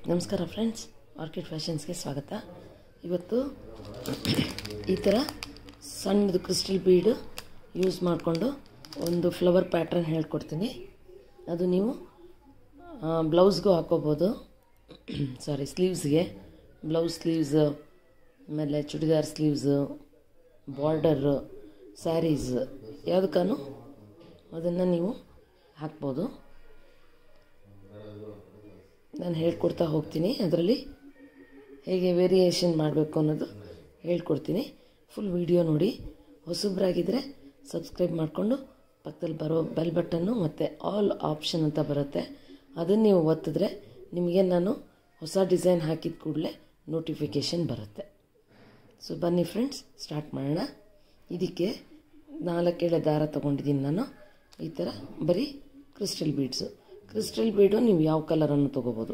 ನಮಸ್ಕಾರ friends orchid ಫ್ಯಾಷನ್ಸ್ಗೆ ಸ್ವಾಗತ ಇವತ್ತು ಈ ಥರ ಸಣ್ಣದು ಕ್ರಿಸ್ಟಲ್ ಬೀಡು ಯೂಸ್ ಮಾಡಿಕೊಂಡು ಒಂದು ಫ್ಲವರ್ ಪ್ಯಾಟ್ರನ್ ಹೇಳ್ಕೊಡ್ತೀನಿ ಅದು ನೀವು ಬ್ಲೌಸ್ಗೂ ಹಾಕೋಬೋದು ಸಾರಿ ಸ್ಲೀವ್ಸ್ಗೆ ಬ್ಲೌಸ್ ಸ್ಲೀವ್ಸ್ ಆಮೇಲೆ ಚೂಡಿದಾರ್ ಸ್ಲೀವ್ಸು ಬಾರ್ಡರು ಸ್ಯಾರೀಸ್ ಯಾವುದಕ್ಕೂ ಅದನ್ನು ನೀವು ಹಾಕ್ಬೋದು ನಾನು ಹೇಳ್ಕೊಡ್ತಾ ಹೋಗ್ತೀನಿ ಅದರಲ್ಲಿ ಹೇಗೆ ವೇರಿಯೇಷನ್ ಮಾಡಬೇಕು ಅನ್ನೋದು ಹೇಳ್ಕೊಡ್ತೀನಿ ಫುಲ್ ವಿಡಿಯೋ ನೋಡಿ ಹೊಸಬ್ರಾಗಿದ್ದರೆ ಸಬ್ಸ್ಕ್ರೈಬ್ ಮಾಡಿಕೊಂಡು ಪಕ್ಕದಲ್ಲಿ ಬರೋ ಬೆಲ್ ಬಟನ್ನು ಮತ್ತು ಆಲ್ ಆಪ್ಷನ್ ಅಂತ ಬರುತ್ತೆ ಅದನ್ನು ನೀವು ಒತ್ತಿದ್ರೆ ನಿಮಗೆ ನಾನು ಹೊಸ ಡಿಸೈನ್ ಹಾಕಿದ ಕೂಡಲೇ ನೋಟಿಫಿಕೇಷನ್ ಬರುತ್ತೆ ಸೊ ಬನ್ನಿ ಫ್ರೆಂಡ್ಸ್ ಸ್ಟಾರ್ಟ್ ಮಾಡೋಣ ಇದಕ್ಕೆ ನಾಲ್ಕೇಳೆ ದಾರ ತೊಗೊಂಡಿದ್ದೀನಿ ನಾನು ಈ ಥರ ಬರೀ ಕ್ರಿಸ್ಟಲ್ ಬೀಡ್ಸು ಕ್ರಿಸ್ಟಲ್ ಬೀಡು ನೀವು ಯಾವ ಕಲರನ್ನು ತೊಗೋಬೋದು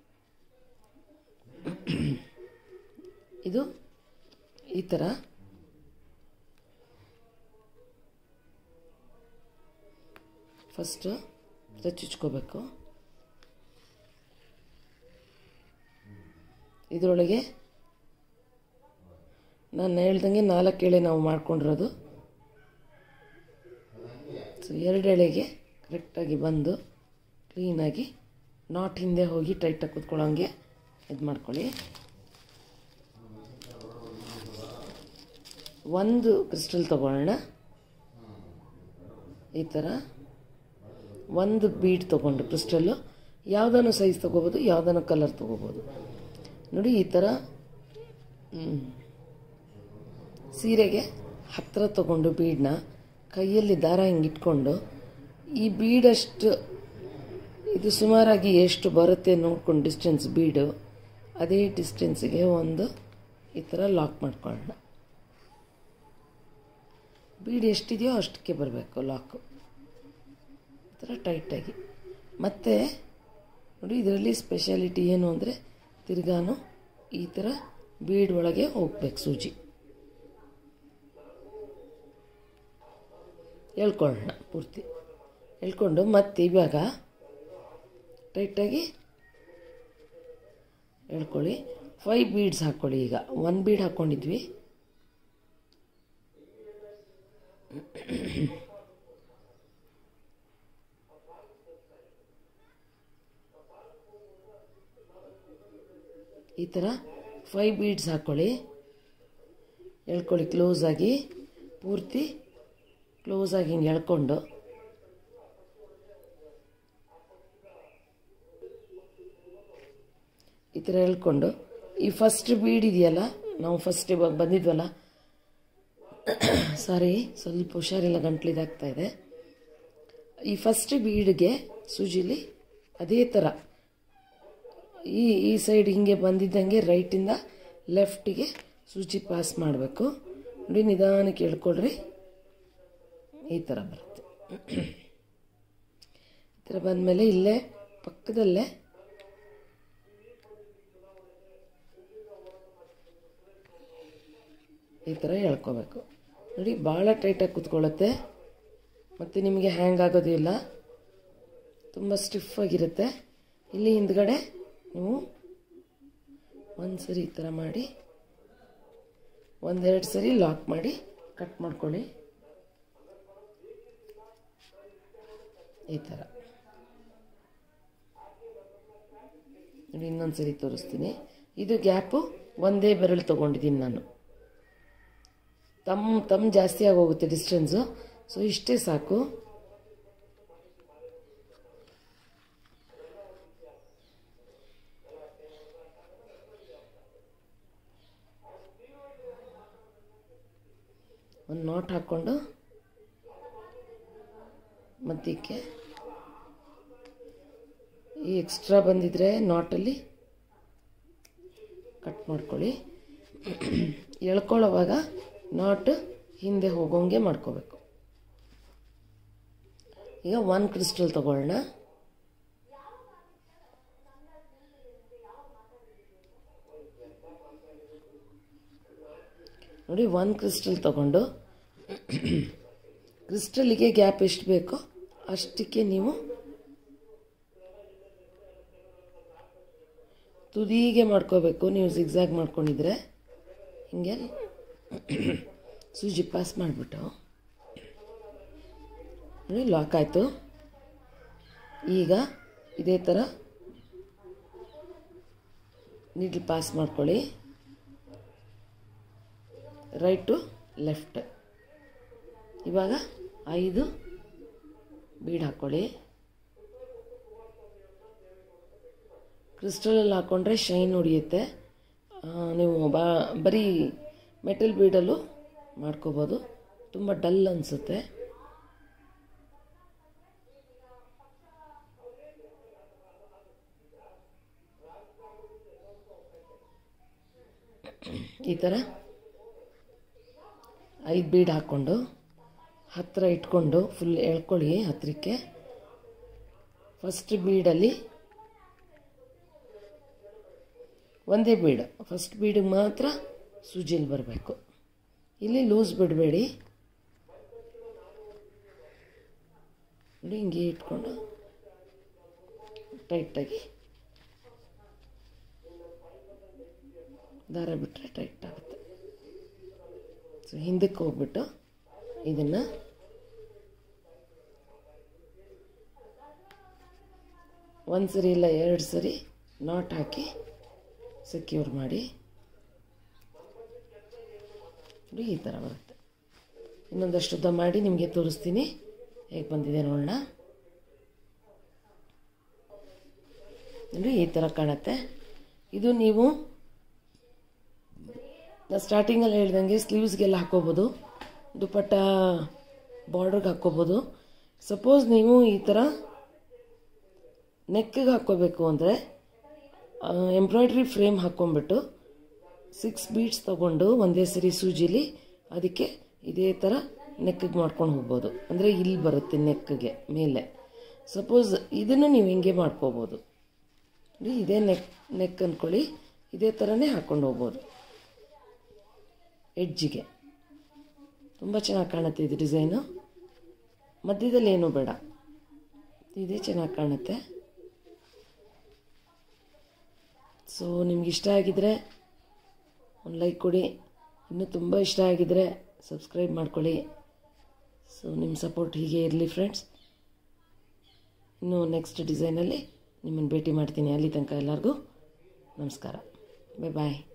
ಇದು ಈ ಥರ ಫಸ್ಟು ಚುಚ್ಕೋಬೇಕು ಇದರೊಳಗೆ ನಾನು ಹೇಳ್ದಂಗೆ ನಾಲ್ಕು ಎಳೆ ನಾವು ಮಾಡ್ಕೊಂಡಿರೋದು ಸೊ ಎರಡು ಎಳೆಗೆ ಕರೆಕ್ಟಾಗಿ ಬಂದು ಕ್ಲೀನಾಗಿ ನಾಟ್ ಹಿಂದೆ ಹೋಗಿ ಟೈಟಾಗಿ ಕೂತ್ಕೊಳ್ಳೋಂಗೆ ಇದು ಮಾಡ್ಕೊಳ್ಳಿ ಒಂದು ಕ್ರಿಸ್ಟಲ್ ತೊಗೊಳ್ಳೋಣ ಈ ಥರ ಒಂದು ಬೀಡ್ ತೊಗೊಂಡು ಕ್ರಿಸ್ಟಲ್ಲು ಯಾವುದನ್ನು ಸೈಜ್ ತೊಗೋಬೋದು ಯಾವುದನ್ನು ಕಲರ್ ತೊಗೋಬೋದು ನೋಡಿ ಈ ಥರ ಸೀರೆಗೆ ಹತ್ತಿರ ತೊಗೊಂಡು ಬೀಡನ್ನ ಕೈಯಲ್ಲಿ ದಾರ ಹಿಂಗೆ ಇಟ್ಕೊಂಡು ಈ ಬೀಡಷ್ಟು ಇದು ಸುಮಾರಾಗಿ ಎಷ್ಟು ಬರುತ್ತೆ ನೋಡ್ಕೊಂಡು ಡಿಸ್ಟೆನ್ಸ್ ಬೀಡು ಅದೇ ಡಿಸ್ಟೆನ್ಸಿಗೆ ಒಂದು ಈ ಥರ ಲಾಕ್ ಮಾಡ್ಕೊಳ್ಳೋಣ ಬೀಡ್ ಎಷ್ಟಿದೆಯೋ ಅಷ್ಟಕ್ಕೆ ಬರಬೇಕು ಲಾಕು ಈ ಥರ ಟೈಟಾಗಿ ಮತ್ತು ನೋಡಿ ಇದರಲ್ಲಿ ಸ್ಪೆಷಾಲಿಟಿ ಏನು ಅಂದರೆ ತಿರ್ಗಾನು ಈ ಥರ ಬೀಡ್ ಒಳಗೆ ಹೋಗ್ಬೇಕು ಸೂಜಿ ಹೇಳ್ಕೊಳ್ಳೋಣ ಪೂರ್ತಿ ಹೇಳ್ಕೊಂಡು ಮತ್ತೆ ಇವಾಗ ಟೈಟಾಗಿ ಹೇಳ್ಕೊಳ್ಳಿ ಫೈವ್ ಬೀಡ್ಸ್ ಹಾಕ್ಕೊಳ್ಳಿ ಈಗ ಒನ್ ಬೀಡ್ ಹಾಕ್ಕೊಂಡಿದ್ವಿ ಈ ಥರ ಫೈವ್ ಬೀಡ್ಸ್ ಹಾಕ್ಕೊಳ್ಳಿ ಹೇಳ್ಕೊಳ್ಳಿ ಕ್ಲೋಸಾಗಿ ಪೂರ್ತಿ ಕ್ಲೋಸಾಗಿ ಹಿಂಗೆ ಎಳ್ಕೊಂಡು ಈ ಥರ ಹೇಳ್ಕೊಂಡು ಈ ಫಸ್ಟ್ ಬೀಡ್ ಇದೆಯಲ್ಲ ನಾವು ಫಸ್ಟ್ ಇವಾಗ ಬಂದಿದ್ವಲ್ಲ ಸಾರಿ ಸ್ವಲ್ಪ ಹುಷಾರಿಲ್ಲ ಗಂಟ್ಲಿದಾಗ್ತಾ ಇದೆ ಈ ಫಸ್ಟ್ ಬೀಡ್ಗೆ ಸೂಜಿಲಿ ಅದೇ ಥರ ಈ ಈ ಸೈಡ್ ಹಿಂಗೆ ಬಂದಿದ್ದಂಗೆ ರೈಟಿಂದ ಲೆಫ್ಟಿಗೆ ಸೂಜಿ ಪಾಸ್ ಮಾಡಬೇಕು ನೋಡಿ ನಿಧಾನಕ್ಕೆ ಹೇಳ್ಕೊಳ್ರಿ ಈ ಥರ ಬರುತ್ತೆ ಈ ಥರ ಬಂದಮೇಲೆ ಇಲ್ಲೇ ಪಕ್ಕದಲ್ಲೇ ಈ ಥರ ಹೇಳ್ಕೋಬೇಕು ನೋಡಿ ಭಾಳ ಟೈಟಾಗಿ ಕೂತ್ಕೊಳ್ಳುತ್ತೆ ಮತ್ತು ನಿಮಗೆ ಹ್ಯಾಂಗ್ ಆಗೋದು ಇಲ್ಲ ತುಂಬ ಸ್ಟಿಫ್ ಆಗಿರುತ್ತೆ ಇಲ್ಲಿ ಹಿಂದ್ಗಡೆ ನೀವು ಒಂದು ಸರಿ ಈ ಥರ ಮಾಡಿ ಒಂದೆರಡು ಸರಿ ಲಾಕ್ ಮಾಡಿ ಕಟ್ ಮಾಡ್ಕೊಳ್ಳಿ ಈ ಥರ ನೋಡಿ ಇನ್ನೊಂದು ಸರಿ ತೋರಿಸ್ತೀನಿ ಇದು ಗ್ಯಾಪು ಒಂದೇ ಬೆರಳು ತೊಗೊಂಡಿದ್ದೀನಿ ನಾನು ತಮ್ಮ ತಮ್ಮ ಜಾಸ್ತಿ ಆಗೋಗುತ್ತೆ ಡಿಸ್ಟೆನ್ಸು ಸೊ ಇಷ್ಟೇ ಸಾಕು ಒಂದು ನೋಟ್ ಹಾಕ್ಕೊಂಡು ಮಧ್ಯಕ್ಕೆ ಈ ಎಕ್ಸ್ಟ್ರಾ ಬಂದಿದ್ರೆ ನಾಟಲ್ಲಿ ಕಟ್ ಮಾಡ್ಕೊಳ್ಳಿ ಎಳ್ಕೊಳ್ಳೋವಾಗ ನಾಟ್ ಹಿಂದೆ ಹೋಗೋಂಗೆ ಮಾಡ್ಕೋಬೇಕು ಈಗ ಒನ್ ಕ್ರಿಸ್ಟಲ್ ತಗೊಳ್ಳೋಣ ನೋಡಿ ಒನ್ ಕ್ರಿಸ್ಟಲ್ ತಗೊಂಡು ಕ್ರಿಸ್ಟಲಿಗೆ ಗ್ಯಾಪ್ ಎಷ್ಟು ಬೇಕೋ ಅಷ್ಟಕ್ಕೆ ನೀವು ತುದಿಗೆ ಮಾಡ್ಕೋಬೇಕು ನೀವು ಜಿಗ್ಜಾಗ್ ಮಾಡ್ಕೊಂಡಿದ್ರೆ ಹಿಂಗೆ ಸೂಜಿ ಪಾಸ್ ಮಾಡಿಬಿಟ್ಟು ನೋಡಿ ಲಾಕ್ ಆಯಿತು ಈಗ ಇದೇ ಥರ ನೀಡ್ಲ್ ಪಾಸ್ ಮಾಡ್ಕೊಳ್ಳಿ ರೈಟ್ ಟು ಲೆಫ್ಟ್ ಇವಾಗ ಐದು ಬೀಡ್ ಹಾಕ್ಕೊಳ್ಳಿ ಕ್ರಿಸ್ಟಲಲ್ಲಿ ಹಾಕ್ಕೊಂಡ್ರೆ ಶೈನ್ ಹೊಡಿಯುತ್ತೆ ನೀವು ಬಾ ಬರೀ ಮೆಟಲ್ ಬೀಡಲ್ಲೂ ಮಾಡ್ಕೋಬೋದು ತುಂಬ ಡಲ್ ಅನಿಸುತ್ತೆ ಈ ಥರ ಐದು ಬೀಡ್ ಹಾಕ್ಕೊಂಡು ಹತ್ತಿರ ಇಟ್ಕೊಂಡು ಫುಲ್ ಎಳ್ಕೊಳ್ಳಿ ಹತ್ತಿರಕ್ಕೆ ಫಸ್ಟ್ ಬೀಡಲ್ಲಿ ಒಂದೇ ಬೀಡ್ ಫಸ್ಟ್ ಬೀಡಿಗೆ ಮಾತ್ರ ಸೂಜಿಯಲ್ಲಿ ಬರಬೇಕು ಇಲ್ಲಿ ಲೂಸ್ ಬಿಡಬೇಡಿ ನೋಡಿ ಹಿಂಗೆ ಇಟ್ಕೊಂಡು ಟೈಟಾಗಿ ದಾರ ಬಿಟ್ಟರೆ ಟೈಟ್ ಆಗುತ್ತೆ ಸೊ ಹಿಂದಕ್ಕೆ ಹೋಗ್ಬಿಟ್ಟು ಇದನ್ನು ಒಂದು ಸರಿ ಇಲ್ಲ ಎರಡು ಸರಿ ನಾಟ್ ಹಾಕಿ ಸೆಕ್ಯೂರ್ ಮಾಡಿ ನೋಡಿ ಈ ಥರ ಬರುತ್ತೆ ಇನ್ನೊಂದಷ್ಟು ಉದ್ದ ಮಾಡಿ ನಿಮಗೆ ತೋರಿಸ್ತೀನಿ ಹೇಗೆ ಬಂದಿದೆ ನೋಡೋಣ ನೋಡಿ ಈ ಥರ ಕಾಣುತ್ತೆ ಇದು ನೀವು ನಾನು ಸ್ಟಾರ್ಟಿಂಗಲ್ಲಿ ಹೇಳ್ದಂಗೆ ಸ್ಲೀವ್ಸ್ಗೆಲ್ಲ ಹಾಕ್ಕೋಬೋದು ದುಪಟ್ಟ ಬಾರ್ಡ್ರಿಗೆ ಹಾಕ್ಕೋಬೋದು ಸಪೋಸ್ ನೀವು ಈ ಥರ ನೆಕ್ಕಿಗೆ ಹಾಕ್ಕೋಬೇಕು ಅಂದರೆ ಎಂಬ್ರಾಯ್ಡ್ರಿ ಫ್ರೇಮ್ ಹಾಕ್ಕೊಂಬಿಟ್ಟು ಸಿಕ್ಸ್ ಬೀಟ್ಸ್ ತೊಗೊಂಡು ಒಂದೇ ಸರಿ ಸೂಜಿಲಿ ಅದಕ್ಕೆ ಇದೇ ಥರ ನೆಕ್ಕಿಗೆ ಮಾಡ್ಕೊಂಡು ಹೋಗ್ಬೋದು ಅಂದರೆ ಇಲ್ಲಿ ಬರುತ್ತೆ ನೆಕ್ಕಿಗೆ ಮೇಲೆ ಸಪೋಸ್ ಇದನ್ನು ನೀವು ಹಿಂಗೆ ಮಾಡ್ಕೋಬೋದು ನೋಡಿ ಇದೇ ನೆಕ್ ನೆಕ್ ಅಂದ್ಕೊಳ್ಳಿ ಇದೇ ಥರನೇ ಹಾಕ್ಕೊಂಡು ಹೋಗ್ಬೋದು ಎಡ್ಜಿಗೆ ತುಂಬ ಚೆನ್ನಾಗಿ ಕಾಣುತ್ತೆ ಇದು ಡಿಸೈನು ಮಧ್ಯದಲ್ಲಿ ಏನೂ ಬೇಡ ಇದೇ ಚೆನ್ನಾಗಿ ಕಾಣುತ್ತೆ ಸೊ ನಿಮ್ಗೆ ಇಷ್ಟ ಆಗಿದರೆ ಒಂದು ಲೈಕ್ ಕೊಡಿ ಇನ್ನೂ ತುಂಬ ಇಷ್ಟ ಆಗಿದರೆ ಸಬ್ಸ್ಕ್ರೈಬ್ ಮಾಡ್ಕೊಳ್ಳಿ ಸೊ ನಿಮ್ಮ ಸಪೋರ್ಟ್ ಹೀಗೆ ಇರಲಿ ಫ್ರೆಂಡ್ಸ್ ಇನ್ನು ನೆಕ್ಸ್ಟ್ ಡಿಸೈನಲ್ಲಿ ನಿಮ್ಮನ್ನು ಭೇಟಿ ಮಾಡ್ತೀನಿ ಅಲ್ಲಿ ತನಕ ಎಲ್ಲರಿಗೂ ನಮಸ್ಕಾರ ಬಾಯ್ ಬಾಯ್